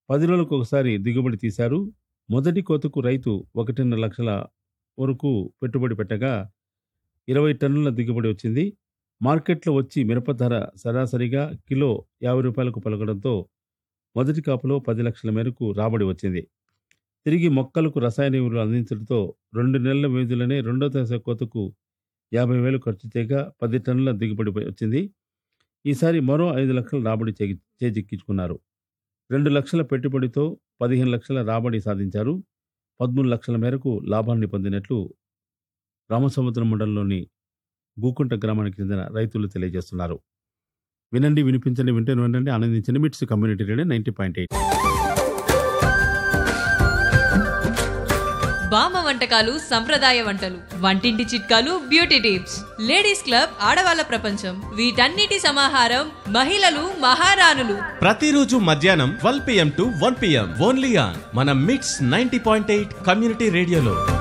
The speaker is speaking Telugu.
పది రోజులకు ఒకసారి దిగుబడి తీశారు మొదటి కోతకు రైతు ఒకటిన్నర లక్షల వరకు పెట్టుబడి పెట్టగా ఇరవై టన్నుల దిగుబడి వచ్చింది మార్కెట్లో వచ్చి మిరప ధర సరాసరిగా కిలో యాభై రూపాయలకు పలకడంతో మొదటి కాపులో పది లక్షల మేరకు రాబడి వచ్చింది తిరిగి మొక్కలకు రసాయన ఎరువులు అందించడంతో రెండు నెలల వ్యవధిలోనే రెండో దశ కోతకు యాభై వేలు ఖర్చు చేయగా పది టన్నుల దిగుబడి వచ్చింది ఈసారి మరో ఐదు లక్షల రాబడి చే- చేజిక్కించుకున్నారు రెండు లక్షల పెట్టుబడితో పదిహేను లక్షల రాబడి సాధించారు పదమూడు లక్షల మేరకు లాభాన్ని పొందినట్లు రామసముద్రం మండలంలోని గూకుంట గ్రామానికి చెందిన రైతులు తెలియజేస్తున్నారు వినండి వినిపించండి వింటే వినండి ఆనందించండి MITS community radio ninety point eight బామ్మ వంటకాలు సంప్రదాయ వంటలు వంటింటి చిట్కాలు బ్యూటీ టిప్స్ లేడీస్ క్లబ్ ఆడవాళ్ళ ప్రపంచం వీటన్నిటి సమాహారం మహిళలు మహారాణులు ప్రతిరోజు మధ్యాహ్నం twelve PM to one PM only on మన MITS ninety point eight community రేడియోలో